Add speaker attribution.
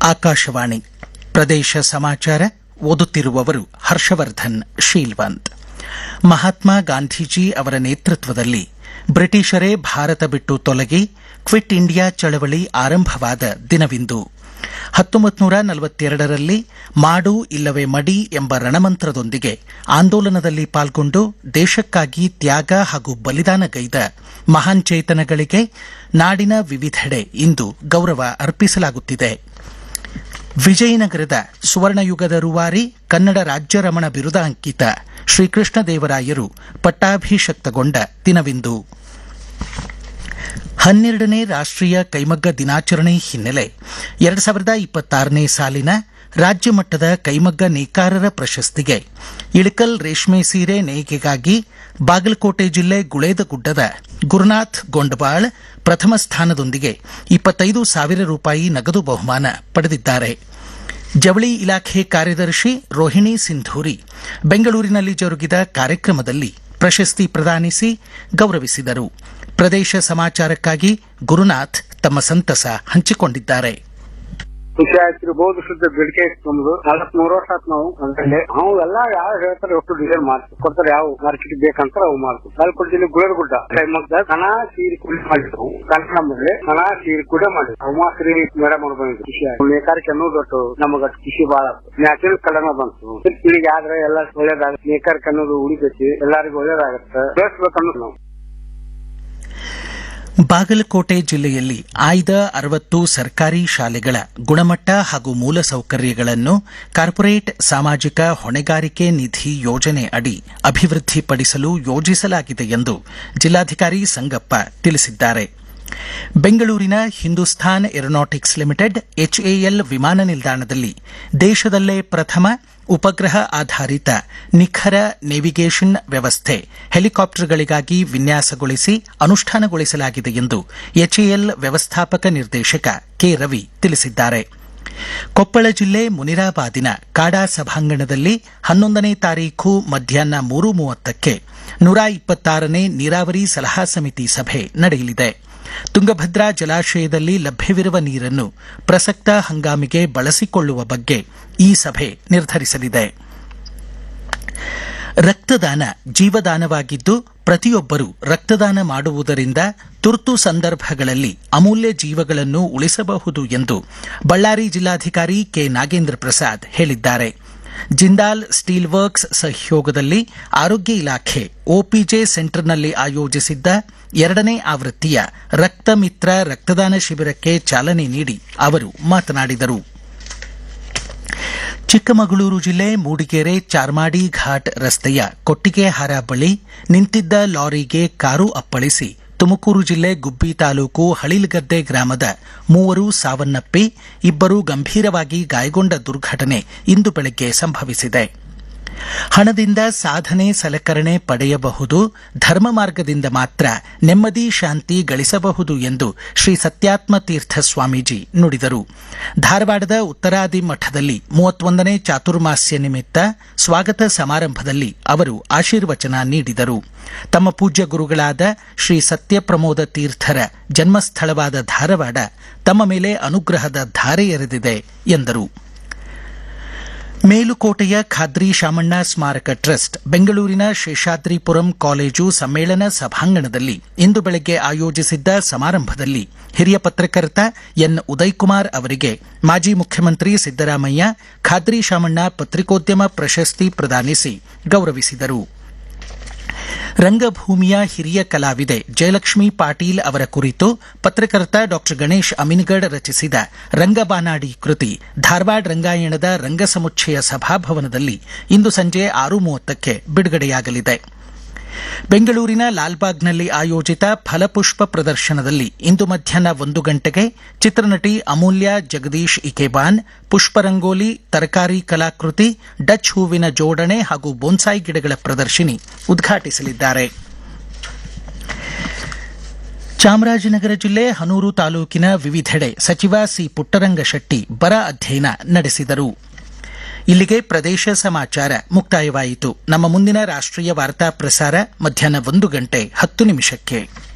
Speaker 1: ಆಕಾಶವಾಣಿ ಪ್ರದೇಶ ಸಮಾಚಾರ ಓದುತ್ತಿರುವವರು ಹರ್ಷವರ್ಧನ್ ಶೀಲ್ವಂತ್ ಮಹಾತ್ಮ ಗಾಂಧೀಜಿ ಅವರ ನೇತೃತ್ವದಲ್ಲಿ ಬ್ರಿಟಿಷರೇ ಭಾರತ ಬಿಟ್ಟು ತೊಲಗಿ ಕ್ವಿಟ್ ಇಂಡಿಯಾ ಚಳವಳಿ ಆರಂಭವಾದ ದಿನವಿಂದು ಹತ್ತೊಂಬತ್ತು ನೂರ ನಲವತ್ತೆರಡರಲ್ಲಿ ಮಾಡು ಇಲ್ಲವೇ ಮಡಿ ಎಂಬ ರಣಮಂತ್ರದೊಂದಿಗೆ ಆಂದೋಲನದಲ್ಲಿ ಪಾಲ್ಗೊಂಡು ದೇಶಕ್ಕಾಗಿ ತ್ಯಾಗ ಹಾಗೂ ಬಲಿದಾನಗೈದ ಮಹಾನ್ ಚೇತನಗಳಿಗೆ ನಾಡಿನ ವಿವಿಧೆಡೆ ಇಂದು ಗೌರವ ಅರ್ಪಿಸಲಾಗುತ್ತಿದೆ ವಿಜಯನಗರದ ಸುವರ್ಣಯುಗದ ರೂವಾರಿ ಕನ್ನಡ ರಾಜ್ಯರಮಣ ಬಿರುದಾಂಕಿತ ಶ್ರೀಕೃಷ್ಣ ದೇವರಾಯರು ಪಟ್ಟಾಭಿಷಕ್ತಗೊಂಡ ದಿನವಿಂದು ಹನ್ನೆರಡನೇ ರಾಷ್ಟೀಯ ಕೈಮಗ್ಗ ದಿನಾಚರಣೆ ಹಿನ್ನೆಲೆ ಎರಡು ಸಾವಿರದ ಇಪ್ಪತ್ತಾರನೇ ಸಾಲಿನ ರಾಜ್ಯ ಮಟ್ಟದ ಕೈಮಗ್ಗ ನೇಕಾರರ ಪ್ರಶಸ್ತಿಗೆ ಇಳಕಲ್ ರೇಷ್ಮೆ ಸೀರೆ ನೇಯ್ಗೆಗಾಗಿ ಬಾಗಲಕೋಟೆ ಜಿಲ್ಲೆ ಗುಳೇದಗುಡ್ಡದ ಗುರುನಾಥ್ ಗೊಂಡಬಾಳ್ ಪ್ರಥಮ ಸ್ಥಾನದೊಂದಿಗೆ ಇಪ್ಪತ್ತೈದು ಸಾವಿರ ರೂಪಾಯಿ ನಗದು ಬಹುಮಾನ ಪಡೆದಿದ್ದಾರೆ ಜವಳಿ ಇಲಾಖೆ ಕಾರ್ಯದರ್ಶಿ ರೋಹಿಣಿ ಸಿಂಧೂರಿ ಬೆಂಗಳೂರಿನಲ್ಲಿ ಜರುಗಿದ ಕಾರ್ಯಕ್ರಮದಲ್ಲಿ ಪ್ರಶಸ್ತಿ ಪ್ರದಾನಿಸಿ ಗೌರವಿಸಿದರು ಪ್ರದೇಶ ಸಮಾಚಾರಕ್ಕಾಗಿ ಗುರುನಾಥ್ ತಮ್ಮ ಸಂತಸ ಹಂಚಿಕೊಂಡಿದ್ದಾರೆ
Speaker 2: ಖುಷಿ ಆಯ್ತು ಬಹುದು ಶುದ್ಧ ಬೇಡಿಕೆ ನಮ್ದು ನಾಲ್ಕು ಮೂರು ವರ್ಷ ಆತ್ ನಾವು ಅದ್ರಲ್ಲಿ ನಾವು ಎಲ್ಲಾ ಯಾವ ಹೇಳ್ತಾರೆ ಒಟ್ಟು ಡಿಸೈನ್ ಮಾಡ್ತೀವಿ ಕೊಡ್ತಾರೆ ಯಾವ ಮಾರ್ಕೆಟ್ ಬೇಕಂತ ಅವು ಮಾಡ್ತೀವಿ ಬಾಲ್ಕೋಟ್ ಜಿಲ್ಲೆ ಗುಳೇದಗುಡ್ಡ ಕೈಮಗ್ಗ ಕಣ ಸೀರೆ ಕುಡಿ ಮಾಡಿದ್ವು ಕನ್ನಡ ಮೇಲೆ ಕಣ ಸೀರೆ ಕೂಡ ಮಾಡಿದ್ವಿ ಉಮಾಶ್ರೀ ಮೇಡಮ್ ಅವ್ರು ಬಂದಿದ್ರು ಖುಷಿ ಆಯ್ತು ನೇಕಾರಿಕೆ ಅನ್ನೋದು ಒಟ್ಟು ನಮಗ ಖುಷಿ ಬಾಳ ನ್ಯಾಚುರಲ್ ಕಲರ್ನ ಬಂತು ಪೀಳಿಗೆ ಆದ್ರೆ ಎಲ್ಲ ಒಳ್ಳೇದಾಗುತ್ತೆ ನೇಕಾರಿಕೆ ಅನ್ನೋದು ಉಳಿತೈತಿ ಎಲ್ಲರಿಗೂ ಒಳ್ಳೇದಾಗತ್ತೆ ಬೆಳೆಸ್ಬೇಕನ್ನೋದು ನಾವು
Speaker 1: ಬಾಗಲಕೋಟೆ ಜಿಲ್ಲೆಯಲ್ಲಿ ಆಯ್ದ ಅರವತ್ತು ಸರ್ಕಾರಿ ಶಾಲೆಗಳ ಗುಣಮಟ್ಟ ಹಾಗೂ ಮೂಲಸೌಕರ್ಯಗಳನ್ನು ಕಾರ್ಪೊರೇಟ್ ಸಾಮಾಜಿಕ ಹೊಣೆಗಾರಿಕೆ ನಿಧಿ ಯೋಜನೆ ಅಡಿ ಅಭಿವೃದ್ಧಿಪಡಿಸಲು ಯೋಜಿಸಲಾಗಿದೆ ಎಂದು ಜಿಲ್ಲಾಧಿಕಾರಿ ಸಂಗಪ್ಪ ತಿಳಿಸಿದ್ದಾರೆ ಬೆಂಗಳೂರಿನ ಹಿಂದೂಸ್ತಾನ್ ಏರೋನಾಟಿಕ್ಸ್ ಲಿಮಿಟೆಡ್ ಎಚ್ಎಎಲ್ ವಿಮಾನ ನಿಲ್ದಾಣದಲ್ಲಿ ದೇಶದಲ್ಲೇ ಪ್ರಥಮ ಉಪಗ್ರಹ ಆಧಾರಿತ ನಿಖರ ನೇವಿಗೇಷನ್ ವ್ಯವಸ್ಥೆ ಹೆಲಿಕಾಪ್ಟರ್ಗಳಿಗಾಗಿ ವಿನ್ಯಾಸಗೊಳಿಸಿ ಅನುಷ್ಠಾನಗೊಳಿಸಲಾಗಿದೆ ಎಂದು ಎಚ್ಎಎಲ್ ವ್ಯವಸ್ಥಾಪಕ ನಿರ್ದೇಶಕ ಕೆ ರವಿ ತಿಳಿಸಿದ್ದಾರೆ ಕೊಪ್ಪಳ ಜಿಲ್ಲೆ ಮುನಿರಾಬಾದಿನ ಕಾಡಾ ಸಭಾಂಗಣದಲ್ಲಿ ಹನ್ನೊಂದನೇ ತಾರೀಖು ಮಧ್ಯಾಹ್ನ ಮೂರು ಮೂವತ್ತಕ್ಕೆ ನೂರ ಇಪ್ಪತ್ತಾರನೇ ನೀರಾವರಿ ಸಲಹಾ ಸಮಿತಿ ಸಭೆ ನಡೆಯಲಿದೆ ತುಂಗಭದ್ರಾ ಜಲಾಶಯದಲ್ಲಿ ಲಭ್ಯವಿರುವ ನೀರನ್ನು ಪ್ರಸಕ್ತ ಹಂಗಾಮಿಗೆ ಬಳಸಿಕೊಳ್ಳುವ ಬಗ್ಗೆ ಈ ಸಭೆ ನಿರ್ಧರಿಸಲಿದೆ ರಕ್ತದಾನ ಜೀವದಾನವಾಗಿದ್ದು ಪ್ರತಿಯೊಬ್ಬರೂ ರಕ್ತದಾನ ಮಾಡುವುದರಿಂದ ತುರ್ತು ಸಂದರ್ಭಗಳಲ್ಲಿ ಅಮೂಲ್ಯ ಜೀವಗಳನ್ನು ಉಳಿಸಬಹುದು ಎಂದು ಬಳ್ಳಾರಿ ಜಿಲ್ಲಾಧಿಕಾರಿ ಕೆ ನಾಗೇಂದ್ರ ಪ್ರಸಾದ್ ಹೇಳಿದ್ದಾರೆ ಜಿಂದಾಲ್ ಸ್ಟೀಲ್ ವರ್ಕ್ಸ್ ಸಹಯೋಗದಲ್ಲಿ ಆರೋಗ್ಯ ಇಲಾಖೆ ಒಪಿಜೆ ಸೆಂಟರ್ನಲ್ಲಿ ಆಯೋಜಿಸಿದ್ದ ಎರಡನೇ ಆವೃತ್ತಿಯ ರಕ್ತ ಮಿತ್ರ ರಕ್ತದಾನ ಶಿಬಿರಕ್ಕೆ ಚಾಲನೆ ನೀಡಿ ಅವರು ಮಾತನಾಡಿದರು ಚಿಕ್ಕಮಗಳೂರು ಜಿಲ್ಲೆ ಮೂಡಿಗೆರೆ ಚಾರ್ಮಾಡಿ ಘಾಟ್ ರಸ್ತೆಯ ಕೊಟ್ಟಿಗೆಹಾರ ಬಳಿ ನಿಂತಿದ್ದ ಲಾರಿಗೆ ಕಾರು ಅಪ್ಪಳಿಸಿ ತುಮಕೂರು ಜಿಲ್ಲೆ ಗುಬ್ಬಿ ತಾಲೂಕು ಹಳಿಲ್ಗದ್ದೆ ಗ್ರಾಮದ ಮೂವರು ಸಾವನ್ನಪ್ಪಿ ಇಬ್ಬರು ಗಂಭೀರವಾಗಿ ಗಾಯಗೊಂಡ ದುರ್ಘಟನೆ ಇಂದು ಬೆಳಗ್ಗೆ ಸಂಭವಿಸಿದೆ ಹಣದಿಂದ ಸಾಧನೆ ಸಲಕರಣೆ ಪಡೆಯಬಹುದು ಧರ್ಮ ಮಾರ್ಗದಿಂದ ಮಾತ್ರ ನೆಮ್ಮದಿ ಶಾಂತಿ ಗಳಿಸಬಹುದು ಎಂದು ಶ್ರೀ ಸತ್ಯಾತ್ಮ ತೀರ್ಥ ಸ್ವಾಮೀಜಿ ನುಡಿದರು ಧಾರವಾಡದ ಉತ್ತರಾದಿ ಮಠದಲ್ಲಿ ಮೂವತ್ತೊಂದನೇ ಚಾತುರ್ಮಾಸ್ಯ ನಿಮಿತ್ತ ಸ್ವಾಗತ ಸಮಾರಂಭದಲ್ಲಿ ಅವರು ಆಶೀರ್ವಚನ ನೀಡಿದರು ತಮ್ಮ ಪೂಜ್ಯ ಗುರುಗಳಾದ ಶ್ರೀ ಸತ್ಯಪ್ರಮೋದ ತೀರ್ಥರ ಜನ್ಮಸ್ಥಳವಾದ ಧಾರವಾಡ ತಮ್ಮ ಮೇಲೆ ಅನುಗ್ರಹದ ಧಾರೆ ಎರೆದಿದೆ ಎಂದರು ಮೇಲುಕೋಟೆಯ ಖಾದ್ರಿ ಶಾಮಣ್ಣ ಸ್ಮಾರಕ ಟ್ರಸ್ಟ್ ಬೆಂಗಳೂರಿನ ಶೇಷಾದ್ರಿಪುರಂ ಕಾಲೇಜು ಸಮ್ಮೇಳನ ಸಭಾಂಗಣದಲ್ಲಿ ಇಂದು ಬೆಳಗ್ಗೆ ಆಯೋಜಿಸಿದ್ದ ಸಮಾರಂಭದಲ್ಲಿ ಹಿರಿಯ ಪತ್ರಕರ್ತ ಎನ್ ಉದಯಕುಮಾರ್ ಅವರಿಗೆ ಮಾಜಿ ಮುಖ್ಯಮಂತ್ರಿ ಸಿದ್ದರಾಮಯ್ಯ ಖಾದ್ರಿ ಶಾಮಣ್ಣ ಪತ್ರಿಕೋದ್ಯಮ ಪ್ರಶಸ್ತಿ ಪ್ರದಾನಿಸಿ ಗೌರವಿಸಿದರು ರಂಗಭೂಮಿಯ ಹಿರಿಯ ಕಲಾವಿದೆ ಜಯಲಕ್ಷ್ಮಿ ಪಾಟೀಲ್ ಅವರ ಕುರಿತು ಪತ್ರಕರ್ತ ಡಾ ಗಣೇಶ್ ಅಮಿನಗಡ್ ರಚಿಸಿದ ರಂಗಬಾನಾಡಿ ಕೃತಿ ಧಾರವಾಡ ರಂಗಾಯಣದ ರಂಗಸಮುಚ್ಚಯ ಸಭಾಭವನದಲ್ಲಿ ಇಂದು ಸಂಜೆ ಆರು ಮೂವತ್ತಕ್ಕೆ ಬಿಡುಗಡೆಯಾಗಲಿದೆ ಬೆಂಗಳೂರಿನ ಲಾಲ್ಬಾಗ್ನಲ್ಲಿ ಆಯೋಜಿತ ಫಲಪುಷ್ಪ ಪ್ರದರ್ಶನದಲ್ಲಿ ಇಂದು ಮಧ್ಯಾಹ್ನ ಒಂದು ಗಂಟೆಗೆ ಚಿತ್ರನಟಿ ಅಮೂಲ್ಯ ಜಗದೀಶ್ ಇಕೆಬಾನ್ ಪುಷ್ಪರಂಗೋಲಿ ತರಕಾರಿ ಕಲಾಕೃತಿ ಡಚ್ ಹೂವಿನ ಜೋಡಣೆ ಹಾಗೂ ಬೋನ್ಸಾಯಿ ಗಿಡಗಳ ಪ್ರದರ್ಶಿನಿ ಉದ್ಘಾಟಿಸಲಿದ್ದಾರೆ ಚಾಮರಾಜನಗರ ಜಿಲ್ಲೆ ಹನೂರು ತಾಲೂಕಿನ ವಿವಿಧೆಡೆ ಸಚಿವ ಸಿ ಪುಟ್ಟರಂಗಶೆಟ್ಟಿ ಬರ ಅಧ್ಯಯನ ನಡೆಸಿದರು ಇಲ್ಲಿಗೆ ಪ್ರದೇಶ ಸಮಾಚಾರ ಮುಕ್ತಾಯವಾಯಿತು ನಮ್ಮ ಮುಂದಿನ ರಾಷ್ಟ್ರೀಯ ವಾರ್ತಾ ಪ್ರಸಾರ ಮಧ್ಯಾಹ್ನ ಒಂದು ಗಂಟೆ ಹತ್ತು ನಿಮಿಷಕ್ಕೆ